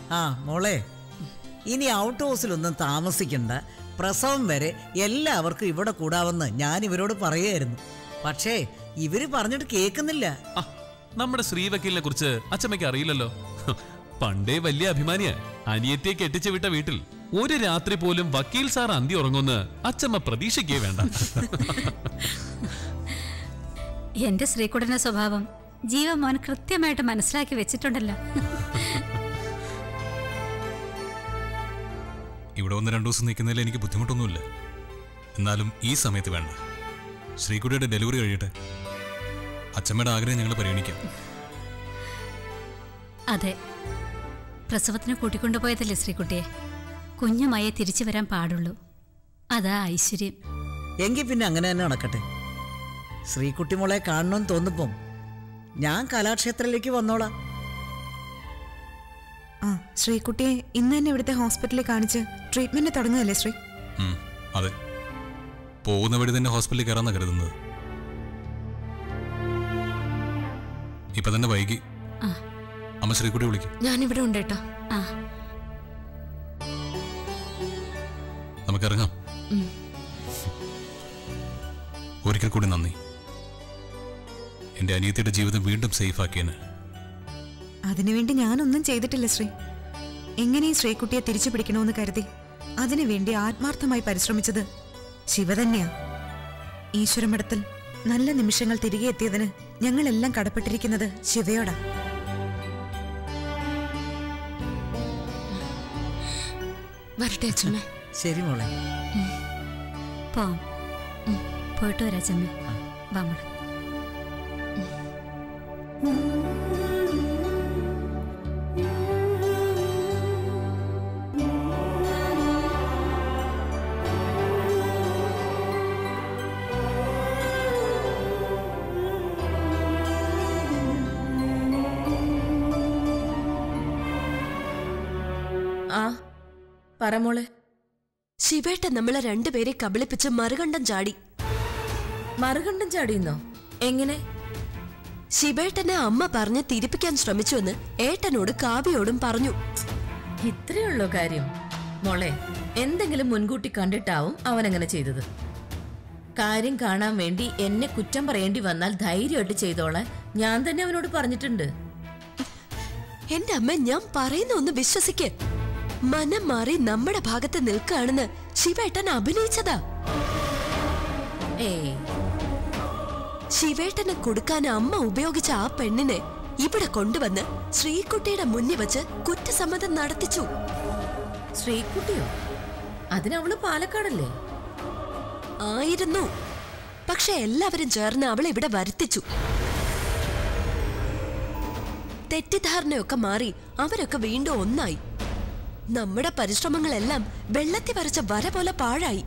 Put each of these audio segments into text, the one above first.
ആ മോളെ ഇനി ഔട്ട് ഹൗസിലൊന്നും താമസിക്കണ്ട പ്രസവം വരെ എല്ലാവർക്കും ഇവിടെ കൂടാമെന്ന് ഞാൻ ഇവരോട് പറയുമായിരുന്നു പക്ഷേ ഇവര് പറഞ്ഞിട്ട് കേൾക്കുന്നില്ല ആ, നമ്മുടെ ശ്രീവക്കീലിനെ കുറിച്ച് അച്ചമ്മയ്ക്ക് അറിയില്ലല്ലോ പണ്ടേ വലിയ അഭിമാനിയാ അനിയത്തിയെ കെട്ടിച്ചു വിട്ട വീട്ടിൽ ഒരു രാത്രി പോലും വക്കീൽ സാർ അന്തി ഉറങ്ങുമെന്ന് അച്ചമ്മ പ്രതീക്ഷിക്കേ വേണ്ട എന്റെ ശ്രീകുടന്റെ സ്വഭാവം ജീവമോൻ കൃത്യമായിട്ട് മനസ്സിലാക്കി വെച്ചിട്ടുണ്ടല്ലോ ഇവിടെ ഒന്ന് രണ്ടു ദിവസം നിൽക്കുന്നതിൽ എനിക്ക് ബുദ്ധിമുട്ടൊന്നുമില്ല എന്നാലും ഈ സമയത്ത് വേണ്ട ശ്രീകുട്ടിയുടെ ഡെലിവറി കഴിയട്ടെ അച്ഛമ്മയുടെ ആഗ്രഹം ഞങ്ങൾ പരിഗണിക്കാം അതെ പ്രസവത്തിന് കൂട്ടിക്കൊണ്ടുപോയതല്ലേ ശ്രീകുട്ടിയെ കുഞ്ഞുമായി തിരിച്ചു വരാൻ പാടുള്ളൂ അതാ ഐശ്വര്യം എങ്കിൽ പിന്നെ അങ്ങനെ തന്നെ നടക്കട്ടെ ശ്രീകുട്ടി മോളെ കാണണമെന്ന് തോന്നുമ്പം ഞാൻ കലാക്ഷേത്രത്തിലേക്ക് വന്നോളാം ആ ശ്രീകുട്ടിയെ ഇന്ന് തന്നെ ഇവിടുത്തെ ഹോസ്പിറ്റലിൽ കാണിച്ച് ട്രീറ്റ്മെന്റ് തുടങ്ങുകയല്ലേ ശ്രീ ഉം, അതെ പോകുന്ന വഴി തന്നെ ഹോസ്പിറ്റലിൽ കയറാന്നാ കരുതുന്നത് ഇപ്പൊ തന്നെ വൈകി ആ. അമ്മ ശ്രീകുട്ടി വിളിക്കും ഞാനിവിടെ ഉണ്ട് കേട്ടോ ആ നമുക്ക് ഇറങ്ങാം ഒരിക്കൽ കൂടി നന്ദി എന്റെ അനിയത്തിയുടെ ജീവിതം വീണ്ടും സേഫ് ആക്കിയതിന് അതിനുവേണ്ടി ഞാനൊന്നും ചെയ്തിട്ടില്ല ശ്രീ എങ്ങനെ ഈ ശ്രീകുട്ടിയെ തിരിച്ചു പിടിക്കണമെന്ന് കരുതി അതിനുവേണ്ടി ആത്മാർത്ഥമായി പരിശ്രമിച്ചത് ശിവ തന്നെയാ ഈശ്വരമഠത്തിൽ നല്ല നിമിഷങ്ങൾ തിരികെ എത്തിയതിന് ഞങ്ങളെല്ലാം കടപ്പെട്ടിരിക്കുന്നത് ശിവയോടാ വരട്ടെ അച്ഛമ്മേ ശരി മോളെ പോവാം ഉം, പോയിട്ട് വരാ ചമ്മേ വാ മോളെ ആ പറമോളെ ശിവേട്ടൻ നമ്മളെ രണ്ടുപേരെ കബളിപ്പിച്ച് മറുകണ്ഠം ചാടി മറുകണ്ഠം ചാടിയുന്നോ എങ്ങനെ ശിവേട്ടനെ അമ്മ പറഞ്ഞ് തിരിപ്പിക്കാൻ ശ്രമിച്ചുവെന്ന് ഏട്ടനോട് കാവ്യയോടും പറഞ്ഞു ഇത്രയുള്ളോ കാര്യം മോളെ എന്തെങ്കിലും മുൻകൂട്ടി കണ്ടിട്ടാവും അവൻ അങ്ങനെ ചെയ്തത് കാര്യം കാണാൻ വേണ്ടി എന്നെ കുറ്റം പറയേണ്ടി വന്നാൽ ധൈര്യമായിട്ട് ചെയ്തോളാൻ ഞാൻ തന്നെ അവനോട് പറഞ്ഞിട്ടുണ്ട് എന്റെ അമ്മ ഞാൻ പറയുന്ന ഒന്ന് വിശ്വസിക്ക് മനം മാറി നമ്മുടെ ഭാഗത്ത് നിൽക്കുകയാണെന്ന് ശിവേട്ടൻ അഭിനയിച്ചതാ ഏയ് ശിവേട്ടനെ കൊടുക്കാൻ അമ്മ ഉപയോഗിച്ച ആ പെണ്ണിനെ ഇവിടെ കൊണ്ടുവന്ന് ശ്രീകുട്ടിയുടെ മുന്നിൽ വെച്ച് കുറ്റസമ്മതം നടത്തിച്ചു ശ്രീകുട്ടിയോ അതിനവള് പാലക്കാടല്ലേ ആയിരുന്നു പക്ഷെ എല്ലാവരും ചേർന്ന് അവളെ ഇവിടെ വരുത്തിച്ചു തെറ്റിദ്ധാരണയൊക്കെ മാറി അവരൊക്കെ വീണ്ടും ഒന്നായി നമ്മുടെ പരിശ്രമങ്ങളെല്ലാം വെള്ളത്തി വരച്ച വര പോലെ പാഴായി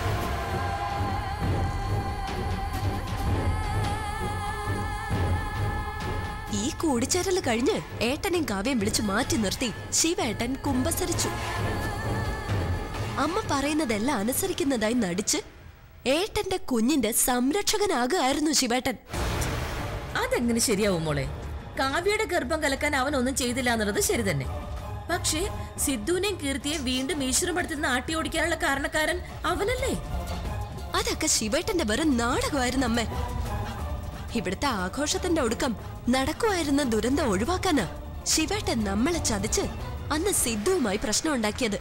ഈ കൂടിച്ചേരൽ കഴിഞ്ഞ് ഏട്ടനെയും കാവ്യം വിളിച്ചു മാറ്റി നിർത്തി ശിവേട്ടൻ കുമ്പസരിച്ചു അമ്മ പറയുന്നതെല്ലാം അനുസരിക്കുന്നതായി നടിച്ച് ഏട്ടന്റെ കുഞ്ഞിന്റെ സംരക്ഷകനാകുകയായിരുന്നു ശിവേട്ടൻ അതെങ്ങനെ ശരിയാവും മോളെ കാവ്യയുടെ ഗർഭം കലക്കാൻ അവൻ ഒന്നും ചെയ്തില്ല എന്നുള്ളത് ശരി തന്നെ പക്ഷേ സിദ്ധുവിനെയും കീർത്തിയെയും വീണ്ടും ഈശ്വരമടുത്ത് നിന്ന് ആട്ടി ഓടിക്കാനുള്ള കാരണക്കാരൻ അവനല്ലേ അതൊക്കെ ശിവേട്ടന്റെ വെറും നാടകമായിരുന്നു അമ്മേ ഇവിടുത്തെ ആഘോഷത്തിന്റെ ഒടുക്കം നടക്കുമായിരുന്ന ദുരന്തം ഒഴിവാക്കാനാ ശിവേട്ടൻ നമ്മളെ ചതിച്ച് അന്ന് സിദ്ധുവുമായി പ്രശ്നം ഉണ്ടാക്കിയത്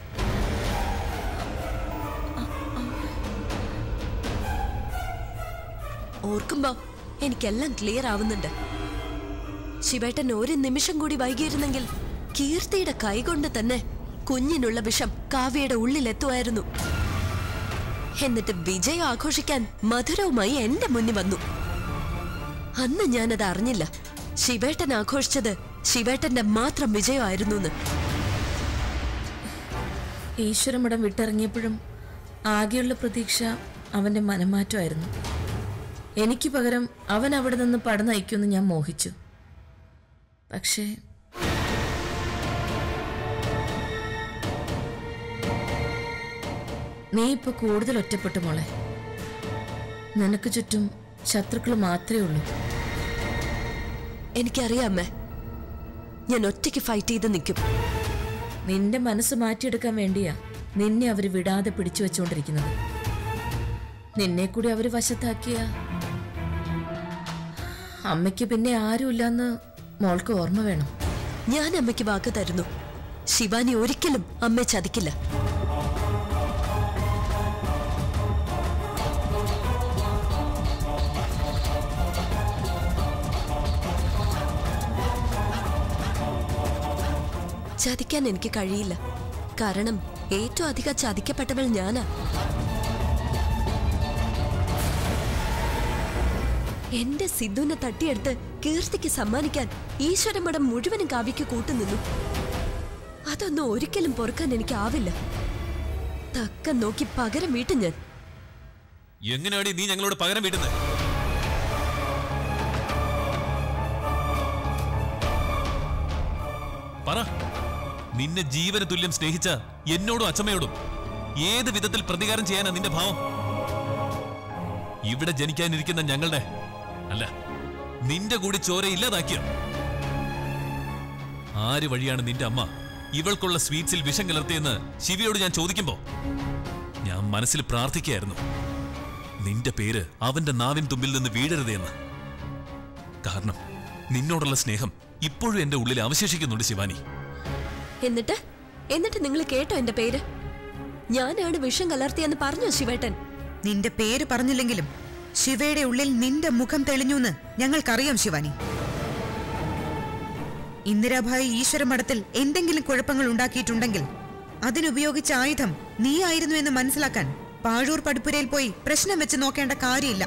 ഓർക്കുമ്പോ എനിക്കെല്ലാം ക്ലിയർ ആവുന്നുണ്ട് ശിവേട്ടൻ ഒരു നിമിഷം കൂടി വൈകിയിരുന്നെങ്കിൽ കീർത്തിയുടെ കൈകൊണ്ട് തന്നെ കുഞ്ഞിനുള്ള വിഷം കാവ്യയുടെ ഉള്ളിലെത്തുമായിരുന്നു എന്നിട്ട് വിജയം ആഘോഷിക്കാൻ മധുരവുമായി എന്റെ മുന്നിൽ വന്നു അന്ന് ഞാനത് അറിഞ്ഞില്ല ശിവേട്ടൻ ആഘോഷിച്ചത് ശിവേട്ടന്റെ മാത്രം വിജയമായിരുന്നു എന്ന് ഈശ്വരമഠം വിട്ടിറങ്ങിയപ്പോഴും ആകെയുള്ള പ്രതീക്ഷ അവന്റെ മനംമാറ്റമായിരുന്നു എനിക്ക് പകരം അവൻ അവിടെ നിന്ന് പട നയിക്കുമെന്ന് ഞാൻ മോഹിച്ചു പക്ഷേ നീ ഇപ്പൊ കൂടുതൽ ഒറ്റപ്പെട്ടു മോളെ നിനക്ക് ചുറ്റും ശത്രുക്കൾ മാത്രമേ ഉള്ളൂ എനിക്കറിയാമേ ഞാൻ ഒറ്റയ്ക്ക് ഫൈറ്റ് ചെയ്ത് നിൽക്കും നിന്റെ മനസ്സ് മാറ്റിയെടുക്കാൻ വേണ്ടിയാ നിന്നെ അവര് വിടാതെ പിടിച്ചു വെച്ചുകൊണ്ടിരിക്കുന്നത് നിന്നെ കൂടി അവര് വശത്താക്കിയ അമ്മയ്ക്ക് പിന്നെ ആരുമില്ലെന്ന് മോൾക്ക് ഓർമ്മ വേണം ഞാൻ അമ്മയ്ക്ക് വാക്ക് തരുന്നു ശിവാനി ഒരിക്കലും അമ്മയെ ചതിക്കില്ല ചതിക്കാൻ എനിക്ക് കഴിയില്ല കാരണം ഏറ്റവും അധികം ചതിക്കപ്പെട്ടവൾ ഞാനാ എന്റെ സിദ്ധുവിനെ തട്ടിയെടുത്ത് കീർത്തിക്ക് സമ്മാനിക്കാൻ ഈശ്വരമഠം മുഴുവനും കാവ്യക്ക് കൂട്ടുനിന്നു അതൊന്നും ഒരിക്കലും പൊറുക്കാൻ എനിക്കാവില്ല തക്കം നോക്കി പകരം വീട്ടും ഞാൻ എങ്ങനെയാടി നീ ഞങ്ങളോട് പകരം വീട്ടുന്നത് പറ നിന്നെ ജീവന തുല്യം സ്നേഹിച്ച എന്നോടും അച്ഛമ്മയോടും ഏത് വിധത്തിൽ പ്രതികാരം ചെയ്യാനാ നിന്റെ ഭാവം ഇവിടെ ജനിക്കാനിരിക്കുന്ന ഞങ്ങളുടെ അല്ല നിന്റെ കൂടി ചോര ഇല്ലാതാക്കിയ ആര് വഴിയാണ് നിന്റെ അമ്മ ഇവൾക്കുള്ള സ്വീറ്റ്സിൽ വിഷം കലർത്തിയെന്ന് ശിവയോട് ഞാൻ ചോദിക്കുമ്പോ ഞാൻ മനസ്സിൽ പ്രാർത്ഥിക്കുകയായിരുന്നു നിന്റെ പേര് അവന്റെ നാവിൻ തുമ്പിൽ നിന്ന് വീഴരുതേ എന്ന് കാരണം നിന്നോടുള്ള സ്നേഹം ഇപ്പോഴും എന്റെ ഉള്ളിൽ അവശേഷിക്കുന്നുണ്ട് ശിവാനി എന്നിട്ട് എന്നിട്ട് നിങ്ങൾ കേട്ടോ എന്റെ പേര് ഞാനാണ് വിഷം കലർത്തിയെന്ന് പറഞ്ഞോ ശിവേട്ടൻ നിന്റെ പേര് പറഞ്ഞില്ലെങ്കിലും ശിവയുടെ ഉള്ളിൽ നിന്റെ മുഖം തെളിഞ്ഞൂന്ന് ഞങ്ങൾക്കറിയാം ശിവാനി ഇന്ദിരാഭായി ഈശ്വര മഠത്തിൽ എന്തെങ്കിലും കുഴപ്പങ്ങൾ ഉണ്ടാക്കിയിട്ടുണ്ടെങ്കിൽ അതിനുപയോഗിച്ച ആയുധം നീ ആയിരുന്നു എന്ന് മനസ്സിലാക്കാൻ പാഴൂർ പടുപ്പുരയിൽ പോയി പ്രശ്നം വെച്ച് നോക്കേണ്ട കാര്യമില്ല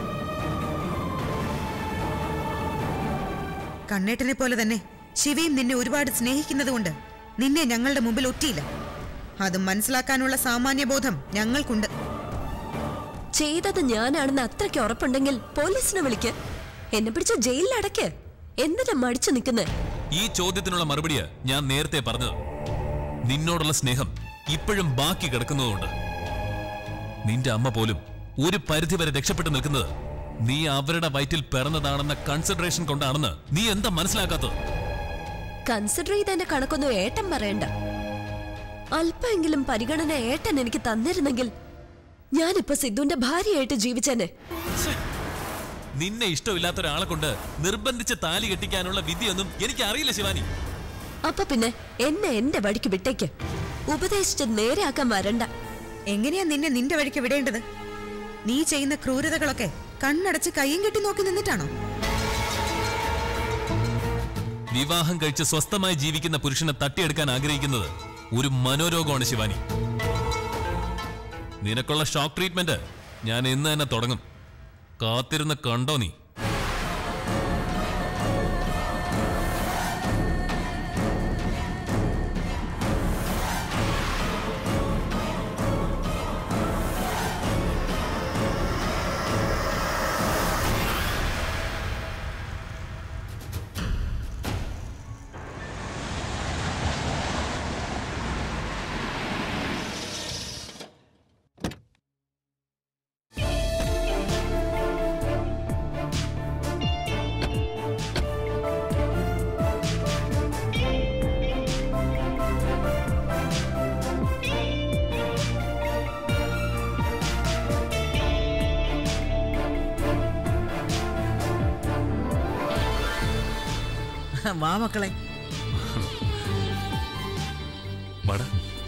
കണ്ണേട്ടനെ പോലെ തന്നെ ശിവയും നിന്നെ ഒരുപാട് സ്നേഹിക്കുന്നതുകൊണ്ട് നിന്നെ ഞങ്ങളുടെ മുമ്പിൽ ഒറ്റിയില്ല അത് മനസ്സിലാക്കാനുള്ള സാമാന്യബോധം ഞങ്ങൾക്കുണ്ട് ചെയ്തത് ഞാനാണെന്ന് അത്രയ്ക്ക് ഉറപ്പുണ്ടെങ്കിൽ പോലീസിനെ വിളിക്ക് എന്നെ പിടിച്ച് ജയിലിൽ അടയ്ക്ക് എന്തിനാ മടിച്ചു നിൽക്കുന്നേ ഈ ചോദ്യത്തിനുള്ള മറുപടിയാ ഞാൻ നേരത്തെ പറഞ്ഞത് നിന്നോടുള്ള സ്നേഹം ഇപ്പോഴും ബാക്കി കിടക്കുന്നതുകൊണ്ട് നിന്റെ അമ്മ പോലും ഒരു പരിധിവരെ രക്ഷപ്പെട്ടു നിൽക്കുന്നത് നീ അവരുടെ വയറ്റിൽ പിറന്നതാണെന്ന കൺസിഡറേഷൻ കൊണ്ടാണെന്ന് നീ എന്താ മനസ്സിലാക്കാത്തത് കൺസിഡർ ചെയ്ത് എന്റെ കണക്കൊന്നും ഏട്ടൻ പറയണ്ട അല്പമെങ്കിലും പരിഗണന ഏട്ടൻ എനിക്ക് തന്നിരുന്നെങ്കിൽ ഞാനിപ്പോ സിദ്ധുവിന്റെ ഭാര്യയായിട്ട് ജീവിച്ചേനെ നിന്നെ ഇഷ്ടമില്ലാത്ത ഒരാളെ കൊണ്ട് നിർബന്ധിച്ച് താലി കെട്ടിക്കാനുള്ള വിധിയൊന്നും എനിക്ക് അറിയില്ല ശിവാനി അപ്പൊ പിന്നെ എന്നെ എന്റെ വഴിക്ക് വിട്ടേക്ക് ഉപദേശിച്ച് നേരെയാക്കാൻ വരണ്ട എങ്ങനെയാ നിന്നെ നിന്റെ വഴിക്ക് വിടേണ്ടത് നീ ചെയ്യുന്ന ക്രൂരതകളൊക്കെ കണ്ണടച്ച് കയ്യും കെട്ടി നോക്കി നിന്നിട്ടാണോ വിവാഹം കഴിച്ച് സ്വസ്ഥമായി ജീവിക്കുന്ന പുരുഷനെ തട്ടിയെടുക്കാൻ ആഗ്രഹിക്കുന്നത് ഒരു മനോരോഗമാണ് ശിവാനി നിനക്കുള്ള ഷോക്ക് ട്രീറ്റ്മെന്റ് ഞാൻ ഇന്ന് തന്നെ തുടങ്ങും കാത്തിരുന്ന് കണ്ടോ നീ വാ മക്കളെ വട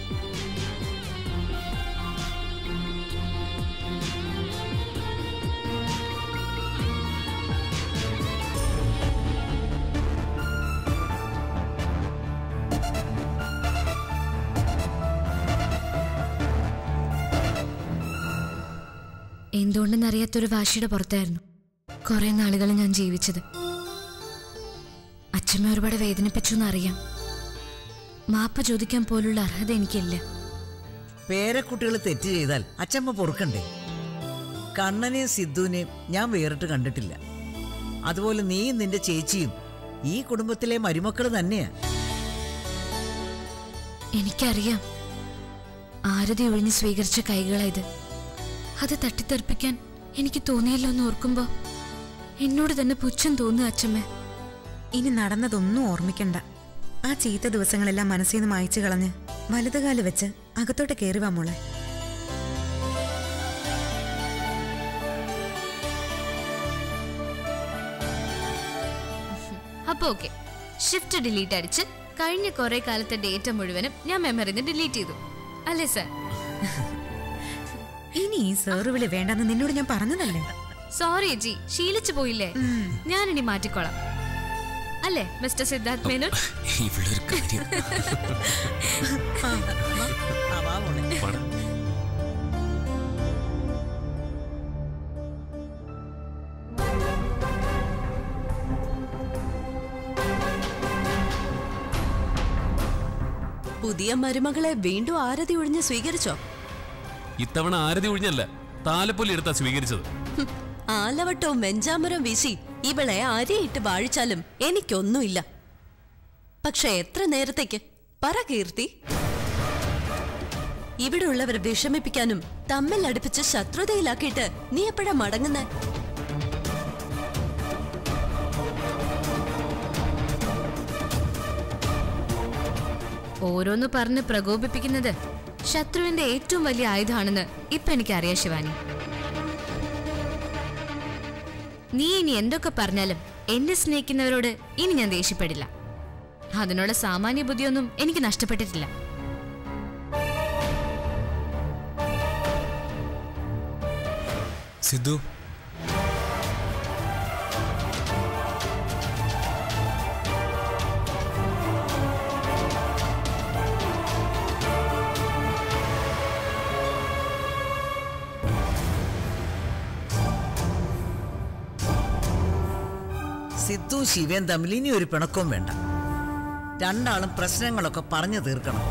എന്തുകൊണ്ടെന്നറിയാത്തൊരു വാശിയുടെ പുറത്തായിരുന്നു കുറെ നാളുകൾ ഞാൻ ജീവിച്ചത് അച്ഛമ്മ ഒരുപാട് വേദനിപ്പിച്ചു എന്നറിയാം മാപ്പ് ചോദിക്കാൻ പോലുള്ള അർഹത എനിക്കില്ല പേരക്കുട്ടികൾ തെറ്റ് ചെയ്താൽ അച്ചമ്മ പൊറുക്കണ്ടേ കണ്ണനെയും സിദ്ധുവിനെയും ഞാൻ വേറിട്ട് കണ്ടിട്ടില്ല അതുപോലെ നീയും നിന്റെ ചേച്ചിയും ഈ കുടുംബത്തിലെ മരുമക്കൾ തന്നെയാ എനിക്കറിയാം ആരതി ഒഴിഞ്ഞ് സ്വീകരിച്ച കൈകളായത് അത് തട്ടിത്തെറിപ്പിക്കാൻ എനിക്ക് തോന്നിയല്ലോ എന്ന് ഓർക്കുമ്പോ എന്നോട് തന്നെ പുച്ഛം തോന്നുക അച്ഛമ്മ ഇനി നടന്നതൊന്നും ഓർമ്മിക്കണ്ട ആ ചീത്ത ദിവസങ്ങളെല്ലാം മനസ്സിൽ നിന്ന് മായച്ചു കളഞ്ഞ് വലതുകാല് വെച്ച് അകത്തോട്ട് കയറി വാ മോളെ അപ്പൊ ഓക്കെ ഷിഫ്റ്റ് ഡിലീറ്റ് അടിച്ച് കഴിഞ്ഞ കുറെ കാലത്തെ ഡേറ്റ മുഴുവനും ഞാൻ മെമ്മറിന്ന് ഡിലീറ്റ് ചെയ്തു അല്ലേ സർ ഇനി ഈ സാറ് വിളി വേണ്ടെന്ന് നിന്നോട് ഞാൻ പറഞ്ഞതല്ലേ സോറി ജി ശീലിച്ചു പോയില്ലേ ഞാനിനി മാറ്റിക്കോളാം അല്ലേ മിസ്റ്റർ സിദ്ധാർത്ഥ് മേനോൻ ഇവളൊരു കാര്യം ആ, വാ മോളെ പാടാ. പുതിയ മരുമകളെ വീണ്ടും ആരതി ഒഴിഞ്ഞ് സ്വീകരിച്ചോ ഇത്തവണ ആരതി ഒഴിഞ്ഞല്ല താലപ്പൊലി എടുത്താ സ്വീകരിച്ചത് ഹും, ആലവട്ടവും മെഞ്ചാമരം വീശി ഇവളെ അരിയിട്ട് വാഴിച്ചാലും എനിക്കൊന്നുമില്ല പക്ഷെ എത്ര നേരത്തേക്ക് പറ കീർത്തി ഇവിടെ ഉള്ളവരെ വിഷമിപ്പിക്കാനും തമ്മിൽ അടുപ്പിച്ച് ശത്രുതയിലാക്കിയിട്ട് നീ എപ്പോഴാ മടങ്ങുന്നേ ഓരോന്ന് പറഞ്ഞ് പ്രകോപിപ്പിക്കുന്നത് ശത്രുവിന്റെ ഏറ്റവും വലിയ ആയുധമാണെന്ന് ഇപ്പൊ എനിക്കറിയാം ശിവാനി നീ ഇനി എന്തൊക്കെ പറഞ്ഞാലും എന്നെ സ്നേഹിക്കുന്നവരോട് ഇനി ഞാൻ ദേഷ്യപ്പെടില്ല അതിനുള്ള സാമാന്യ ബുദ്ധിയൊന്നും എനിക്ക് നഷ്ടപ്പെട്ടിട്ടില്ല സിദ്ധു സിദ്ധു ശിവൻ തമ്മിൽ ഇനി ഒരു പിണക്കവും വേണ്ട രണ്ടാളും പ്രശ്നങ്ങളൊക്കെ പറഞ്ഞു തീർക്കണം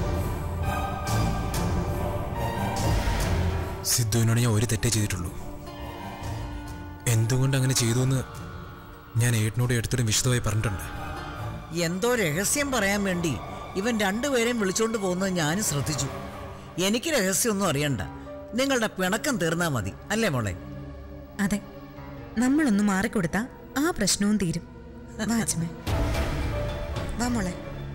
സിദ്ധുവിനോട് ഞാൻ ഒരു തെറ്റേ ചെയ്തിട്ടുള്ളൂ എന്തുകൊണ്ട് അങ്ങനെ ചെയ്തു എന്ന് ഞാൻ ഏട്ടനോട് എടുത്തിട്ടും വിശദമായി പറഞ്ഞിട്ടുണ്ട് എന്തോ രഹസ്യം പറയാൻ വേണ്ടി ഇവൻ രണ്ടുപേരെയും വിളിച്ചോണ്ട് പോകുന്നത് ഞാനും ശ്രദ്ധിച്ചു എനിക്ക് രഹസ്യമൊന്നും അറിയണ്ട നിങ്ങളുടെ പിണക്കം തീർന്നാ മതി അല്ലേ മോളെ അതെ നമ്മളൊന്ന് മാറിക്കൊടുത്താ ആ പ്രശ്നവും തീരും വാ അച്ഛമ്മേ വാ മോളെ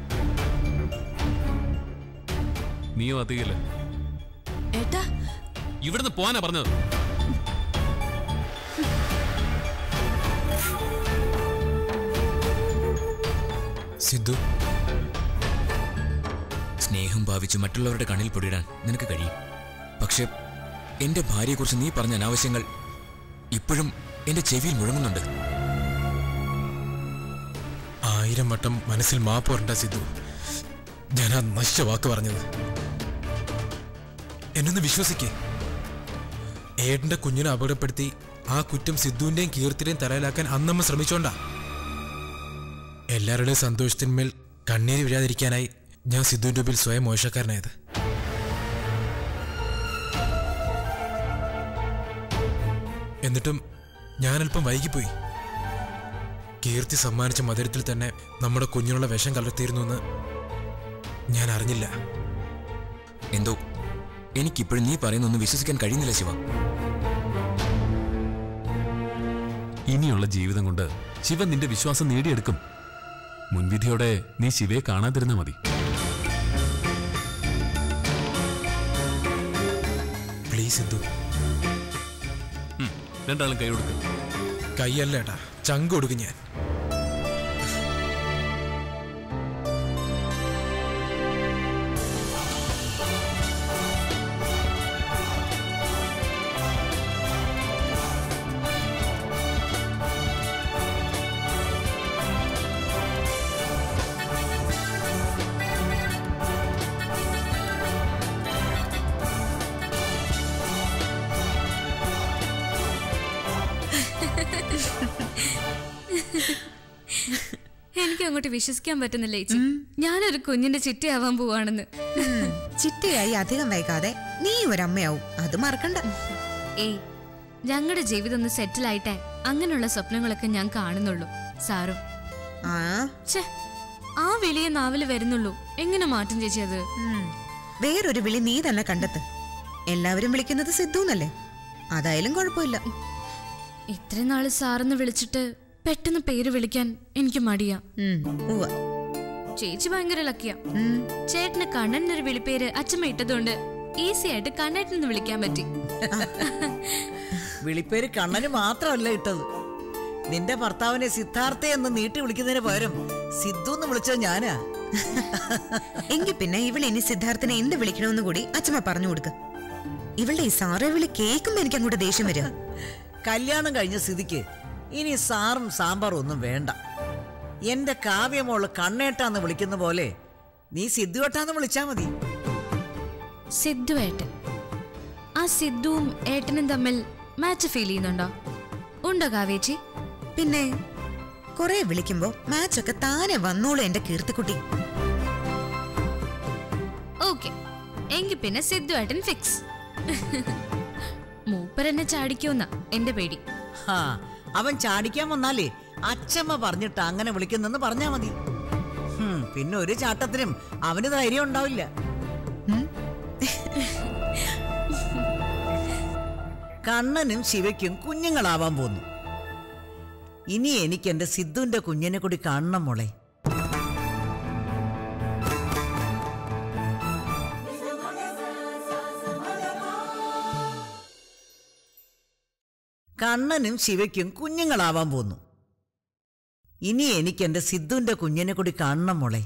നീയോ അധികല്ലേ ഏട്ടാ ഇവിടുന്ന് പോവാനാ പറഞ്ഞത് സിദ്ധു സ്നേഹം ഭാവിച്ച് മറ്റുള്ളവരുടെ കണ്ണിൽ പൊടിയിടാൻ നിനക്ക് കഴിയും പക്ഷെ എന്റെ ഭാര്യയെക്കുറിച്ച് നീ പറഞ്ഞ അനാവശ്യങ്ങൾ ഇപ്പോഴും എന്റെ ചെവിയിൽ മുഴങ്ങുന്നുണ്ട് ആയിരം വട്ടം മനസ്സിൽ മാപ്പ് പറഞ്ഞ സിദ്ധു ഞാൻ ആ നശിച്ച വാക്ക് പറഞ്ഞത് എന്നൊന്ന് വിശ്വസിക്കേ ഏട്ടന്റെ കുഞ്ഞിനെ അപകടപ്പെടുത്തി ആ കുറ്റം സിദ്ധുവിന്റെയും കീർത്തിയുടെയും തലയിലാക്കാൻ അന്നമ്മ ശ്രമിച്ചോണ്ടാ എല്ലാവരുടെയും സന്തോഷത്തിന്മേൽ കണ്ണീര് വീഴാതിരിക്കാനായി ഞാൻ സിദ്ധുവിന്റെ മുമ്പിൽ സ്വയം മോശക്കാരനായത് എന്നിട്ടും ഞാനല്പം വൈകിപ്പോയി കീർത്തി സമ്മാനിച്ച മധുരത്തിൽ തന്നെ നമ്മുടെ കുഞ്ഞിനുള്ള വിഷം കലർത്തിയിരുന്നു എന്ന് ഞാൻ അറിഞ്ഞില്ല എന്തോ എനിക്കിപ്പോഴും നീ പറയുന്നൊന്നും വിശ്വസിക്കാൻ കഴിയുന്നില്ല ശിവ ഇനിയുള്ള ജീവിതം കൊണ്ട് ശിവൻ നിന്റെ വിശ്വാസം നേടിയെടുക്കും മുൻവിധിയോടെ നീ ശിവയെ കാണാതിരുന്നാ മതി പ്ലീസ് സിദ്ധു ഉം, രണ്ടാളും കൈ കൊടുക്കും കൈയല്ല ഏട്ടാ ചങ്ക് കൊടുക്കും ഞാൻ എനിക്ക് അങ്ങോട്ട് വിശ്വസിക്കാൻ പറ്റുന്നില്ല ചേച്ചി ഞാനൊരു കുഞ്ഞിന്റെ ചിറ്റയാവാൻ പോവാണെന്ന് ഉം, ചിട്ടയായി അധികം വൈകാതെ നീ ഒരമ്മയാവും അത് മറക്കണ്ട ഏയ് ഞങ്ങളുടെ ജീവിതം ഒന്ന് സെറ്റിൽ ആയിട്ടെ അങ്ങനെയുള്ള സ്വപ്നങ്ങളൊക്കെ ഞാൻ കാണുന്നുള്ളൂ സാറും ആ ഛേ ആ വിളിയെ നാവില് വരുന്നുള്ളൂ എങ്ങനെ മാറ്റും ചേച്ചി അത് ഉം. വേറൊരു വിളി നീ തന്നെ കണ്ടെത്ത് എല്ലാവരും വിളിക്കുന്നത് സിദ്ധു എന്നല്ലേ അതായാലും കുഴപ്പമില്ല ഇത്രയും നാള് സാറെന്ന് വിളിച്ചിട്ട് പെട്ടെന്ന് പേര് വിളിക്കാൻ എനിക്ക് മടിയാ ഉം, ഉവ്വ. ചേച്ചി ഭയങ്കര ലക്കിയ ചേട്ടന് കണ്ണനൊരു വിളിപ്പേര് അച്ഛമ്മ ഇട്ടതുകൊണ്ട് ഈസി ആയിട്ട് കണ്ണേട്ടെന്ന് വിളിക്കാൻ പറ്റി വിളിപ്പേര് കണ്ണന് മാത്രമല്ല ഇട്ടത് നിന്റെ ഭർത്താവിനെ സിദ്ധാർത്ഥ എന്ന് നീട്ടി വിളിക്കുന്നതിന് പകരം സിദ്ധു എന്ന് വിളിച്ചത് ഞാനാ എങ്കിൽ പിന്നെ ഇവളെ ഇനി സിദ്ധാർത്ഥനെ എന്ത് വിളിക്കണമെന്ന് കൂടി അച്ഛമ്മ പറഞ്ഞു കൊടുക്ക ഇവളുടെ ഈ സാറേ വിളി കേൾക്കുമ്പോ എനിക്ക് അങ്ങോട്ട് ദേഷ്യം വരിക കല്യാണം കഴിഞ്ഞ സ്ഥിതിക്ക് ഇനി സാറും സാമ്പാറും ഒന്നും വേണ്ട എന്റെ കാവ്യമോള് കണ്ണേട്ടാന്ന് വിളിക്കുന്ന പോലെ നീ സിദ്ധുവേട്ടാന്ന് വിളിച്ചാ മതി സിദ്ധു ഏട്ടൻ ആ സിദ്ധുവും ഏട്ടനും തമ്മിൽ മാച്ച് ഫീൽ ചെയ്യുന്നുണ്ടോ ഉണ്ടോ കാവേച്ചി പിന്നെ കുറെ വിളിക്കുമ്പോ മാച്ചൊക്കെ താനെ വന്നോളൂ എന്റെ കീർത്തിക്കുട്ടി ഓക്കെ എങ്കിൽ പിന്നെ സിദ്ധു ഏട്ടൻ ഫിക്സ് മൂപ്പരെന്നെ ചാടിക്കുമെന്ന എന്റെ പേടി ഹാ അവൻ ചാടിക്കാൻ വന്നാലേ അച്ഛമ്മ പറഞ്ഞിട്ട് അങ്ങനെ വിളിക്കുന്നെന്ന് പറഞ്ഞാ മതി ഹും, പിന്നെ ഒരു ചാട്ടത്തിനും അവന് ധൈര്യം ഉണ്ടാവില്ല കണ്ണനും ശിവയ്ക്കും കുഞ്ഞുങ്ങളാവാൻ പോന്നു ഇനി എനിക്ക് എന്റെ സിദ്ധുവിന്റെ കുഞ്ഞിനെ കൂടി കാണണം മോളെ കണ്ണനും ശിവയ്ക്കും കുഞ്ഞുങ്ങളാവാൻ പോന്നു ഇനി എനിക്ക് എന്റെ സിദ്ധുവിന്റെ കുഞ്ഞിനെ കൂടി കാണണം മോളെ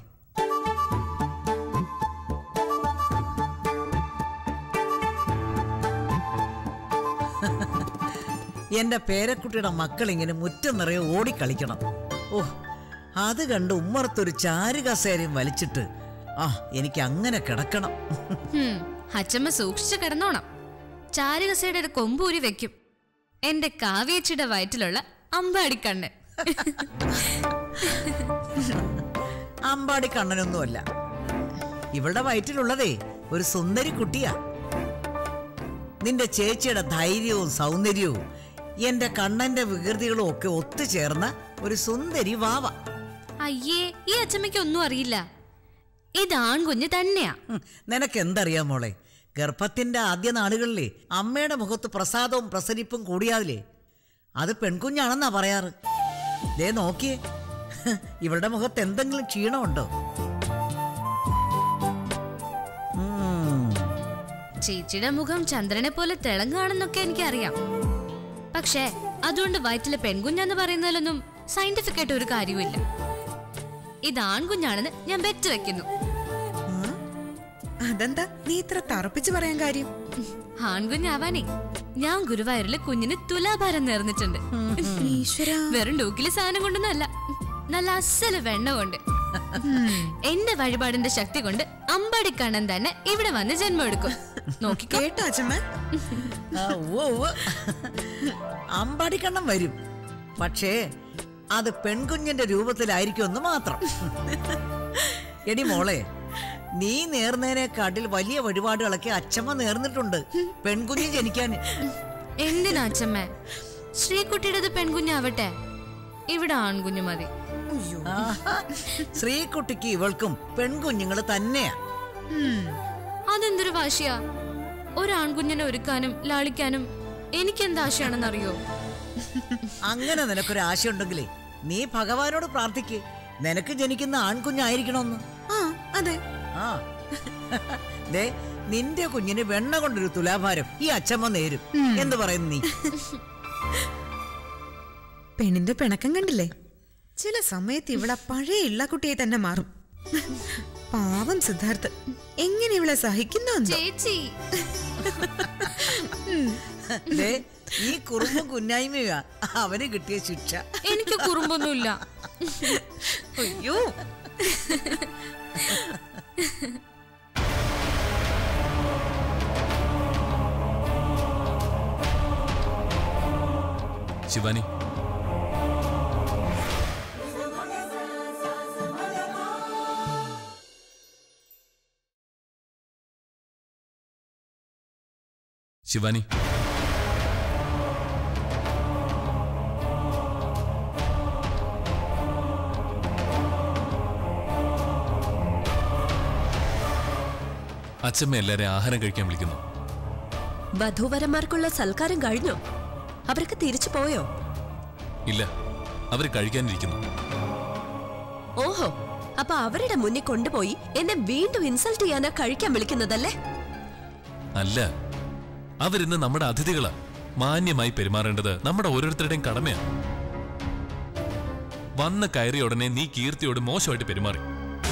എന്റെ പേരക്കുട്ടിയുടെ മക്കൾ ഇങ്ങനെ മുറ്റം നിറയെ ഓടിക്കളിക്കണം ഓ അത് കണ്ട് ഉമ്മറത്തൊരു ചാരുകസേരയും വലിച്ചിട്ട് ആ എനിക്ക് അങ്ങനെ കിടക്കണം ഹും, അച്ചമ്മ സൂക്ഷിച്ചു കിടന്നോണം ചാരുകസയുടെ ഒരു കൊമ്പൂരി വെക്കും എന്റെ കാവേച്ചിയുടെ വയറ്റിലുള്ള അമ്പാടിക്കണ്ണൻ അമ്പാടി കണ്ണനൊന്നുമല്ല ഇവളുടെ വയറ്റിലുള്ളതേ ഒരു സുന്ദരി കുട്ടിയാ നിന്റെ ചേച്ചിയുടെ ധൈര്യവും സൗന്ദര്യവും എന്റെ കണ്ണന്റെ വികൃതികളും ഒക്കെ ഒത്തുചേർന്ന ഒരു സുന്ദരി വാവ അയ്യേ ഈ അച്ചമ്മയ്ക്ക് ഒന്നും അറിയില്ല ഇത് ആൺകുഞ്ഞ് തന്നെയാ ഹും, നിനക്ക് എന്തറിയാം മോളെ ഗർഭത്തിന്റെ ആദ്യ നാളുകളിലെ അമ്മയുടെ മുഖത്ത് പ്രസാദവും പ്രസരിപ്പും കൂടിയാവില്ലേ അത് പെൺകുഞ്ഞാണെന്നാ പറയാറ് ദേ നോക്കിയേ ഹ്, ഇവളുടെ മുഖത്ത് എന്തെങ്കിലും ക്ഷീണമുണ്ടോ ഉം. ചേച്ചിയുടെ മുഖം ചന്ദ്രനെ പോലെ തിളങ്ങാണെന്നൊക്കെ എനിക്കറിയാം പക്ഷേ അതുകൊണ്ട് വയറ്റിലെ പെൺകുഞ്ഞെന്ന് പറയുന്നതിലൊന്നും സയന്റിഫിക് ആയിട്ട് ഒരു കാര്യവുമില്ല ഇത് ആൺകുഞ്ഞാണെന്ന് ഞാൻ ബെറ്റ് വെക്കുന്നു ആ? അതെന്താ നീ ഇത്ര തറപ്പിച്ച് പറയാൻ കാര്യം ആൺകുഞ്ഞാവാനേ ഞാൻ ഗുരുവായൂരിലെ കുഞ്ഞിന് തുലാഭാരം നേർന്നിട്ടുണ്ട് ഈശ്വര വെറും ഡൂക്കിലെ സാധനം കൊണ്ടൊന്നുമല്ല നല്ല അസല് വെണ്ണ കൊണ്ട് എന്റെ വഴിപാടിന്റെ ശക്തി കൊണ്ട് അമ്പാടിക്കണ്ണൻ തന്നെ ഇവിടെ വന്ന് ജന്മം എടുക്കും നോക്കിക്കോ കേട്ടോ അച്ഛമ്മ ആ, ഉവ്വ് ഉവ്വ്. അമ്പാടിക്കണ്ണം വരും പക്ഷേ അത് പെൺകുഞ്ഞിന്റെ രൂപത്തിലായിരിക്കുമെന്ന് മാത്രം എടി മോളെ നീ നേർന്നതിനെക്കാട്ടിൽ വലിയ വഴിപാടുകളൊക്കെ അച്ഛമ്മ നേർന്നിട്ടുണ്ട് പെൺകുഞ്ഞ് ജനിക്കാൻ എന്തിനാ അച്ഛമ്മ ശ്രീകുട്ടിയുടേത് പെൺകുഞ്ഞാവട്ടെ ഇവിടെ ആൺകുഞ്ഞു മതി ആഹാ. ശ്രീകുട്ടിക്ക് ഇവൾക്കും പെൺകുഞ്ഞുങ്ങൾ തന്നെയാ അതെന്തൊരു വാശിയാ ഒരാൺകുഞ്ഞിനെ ഒരുക്കാനും ലാളിക്കാനും എനിക്കെന്ത് ആശയാണെന്നറിയോ അങ്ങനെ നിനക്കൊരു ആശയുണ്ടെങ്കിലേ നീ ഭഗവാനോട് പ്രാർത്ഥിക്ക് നിനക്ക് ജനിക്കുന്ന ആൺകുഞ്ഞായിരിക്കണമെന്ന് ആ അതെ ആ ദേ നിന്റെ കുഞ്ഞിന് വെണ്ണ കൊണ്ടൊരു തുലാഭാരം ഈ അച്ഛമ്മ നേരും എന്ന് പറയുന്നു നീ പെണ്ണിന്റെ പിണക്കം കണ്ടില്ലേ ചില സമയത്ത് ഇവളെ പഴയ ഇള്ളക്കുട്ടിയെ തന്നെ മാറും പാവം സിദ്ധാർത്ഥ് എങ്ങനെ ഇവളെ സഹിക്കുന്നു ചേച്ചി ദേ ഈ കുറുമ്പും കുന്നായ്മയാ അവന് കിട്ടിയ ശിക്ഷ എനിക്ക് കുറുമ്പൊന്നുമില്ല അയ്യോ ശിവാനി ശിവാനി അച്ഛമ്മ എല്ലാരെയും ആഹാരം കഴിക്കാൻ വിളിക്കുന്നു വധൂവരന്മാർക്കുള്ള സൽക്കാരം കഴിഞ്ഞോ അവരൊക്കെ തിരിച്ചു പോയോ ഇല്ല അവർ കഴിക്കാനിരിക്കുന്നു ഓഹോ അപ്പൊ അവരുടെ മുന്നിൽ കൊണ്ടുപോയി എന്നെ വീണ്ടും ഇൻസൾട്ട് ചെയ്യാനാ കഴിക്കാൻ വിളിക്കുന്നതല്ലേ അല്ല അവരിന്ന് നമ്മുടെ അതിഥികളാ മാന്യമായി പെരുമാറേണ്ടത് നമ്മുടെ ഓരോരുത്തരുടെയും കടമയാണ് വന്ന് കയറിയ ഉടനെ നീ കീർത്തിയോട് മോശമായിട്ട് പെരുമാറി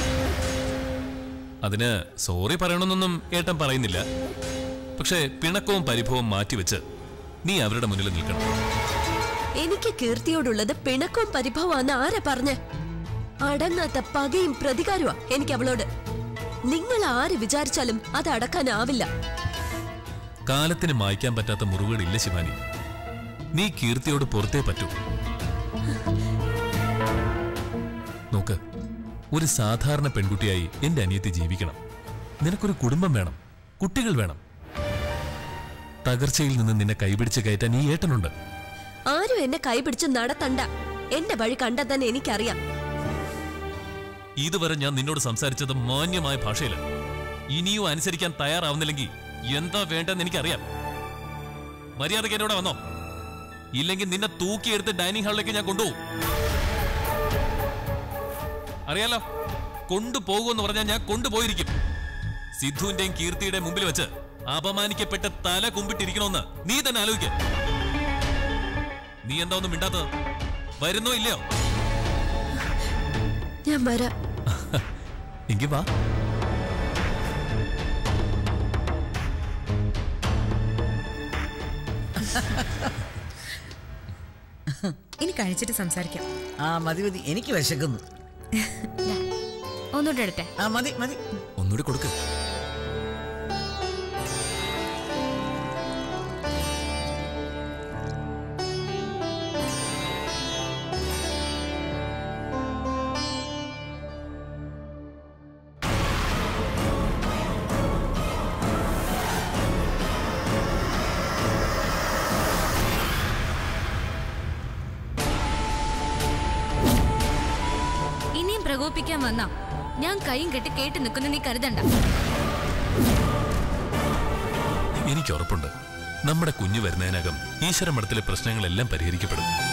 അതിന് സോറി പറയണമെന്നൊന്നും ഏട്ടൻ പറയുന്നില്ല പക്ഷേ പിണക്കവും പരിഭവവും മാറ്റിവെച്ച് നീ അവരുടെ മുന്നിൽ നിൽക്കണം എനിക്ക് കീർത്തിയോടുള്ളത് പിണക്കവും പരിഭവമാന്ന് ആരാ പറഞ്ഞ അടങ്ങാത്ത പകയും പ്രതികാരമാ എനിക്ക് അവളോട് നിങ്ങൾ ആര് വിചാരിച്ചാലും അത് അടക്കാനാവില്ല കാലത്തിന് മായ്ക്കാൻ പറ്റാത്ത മുറിവുകളില്ല ശിവാനി നീ കീർത്തിയോട് പുറത്തേ പറ്റൂ നോക്ക് ഒരു സാധാരണ പെൺകുട്ടിയായി എന്റെ അനിയത്തി ജീവിക്കണം നിനക്കൊരു കുടുംബം വേണം കുട്ടികൾ വേണം തകർച്ചയിൽ നിന്ന് നിന്നെ കൈപിടിച്ച് കയറ്റാൻ ഈ ഏട്ടനുണ്ട് ആരും എന്നെ കൈപിടിച്ച് നടത്തണ്ട എന്റെ വഴി കണ്ടെത്താൻ എനിക്കറിയാം ഇതുവരെ ഞാൻ നിന്നോട് സംസാരിച്ചത് മാന്യമായ ഭാഷയിലാണ് ഇനിയും അനുസരിക്കാൻ തയ്യാറാവുന്നില്ലെങ്കിൽ എന്താ വേണ്ടെന്ന് എനിക്കറിയാം മര്യാദയ്ക്ക് എന്നോട് വന്നോ ഇല്ലെങ്കിൽ നിന്നെ തൂക്കിയെടുത്ത് ഡൈനിങ് ഹാളിലേക്ക് ഞാൻ കൊണ്ടുപോകും അറിയാലോ കൊണ്ടുപോകുമെന്ന് പറഞ്ഞാൽ ഞാൻ കൊണ്ടുപോയിരിക്കും സിദ്ധുവിന്റെയും കീർത്തിയുടെയും മുമ്പിൽ വെച്ച് അപമാനിക്കപ്പെട്ട് തല കുമ്പിട്ടിരിക്കണമെന്ന് നീ തന്നെ ആലോചിക്ക നീ എന്താ ഒന്നും മിണ്ടാത്തത് വരുന്നോ ഇല്ലയോ ഞാൻ വരാം എങ്കിൽ വാ ഇനി കഴിച്ചിട്ട് സംസാരിക്കാം ആ മതി മതി എനിക്ക് വിശക്കുന്നു ഒന്നുകൂടെ എടുട്ടെ ആ മതി മതി ഒന്നുകൂടി കൊടുക്ക് ഇനിയും പ്രകോപിക്കാൻ വന്നാ ഞാൻ കൈയും കെട്ടി കേട്ട് നിൽക്കുന്ന നീ കരുതണ്ട എനിക്ക് ഉറപ്പുണ്ട് നമ്മുടെ കുഞ്ഞു വരുന്നതിനകം ഈശ്വര മഠത്തിലെ പ്രശ്നങ്ങളെല്ലാം പരിഹരിക്കപ്പെടും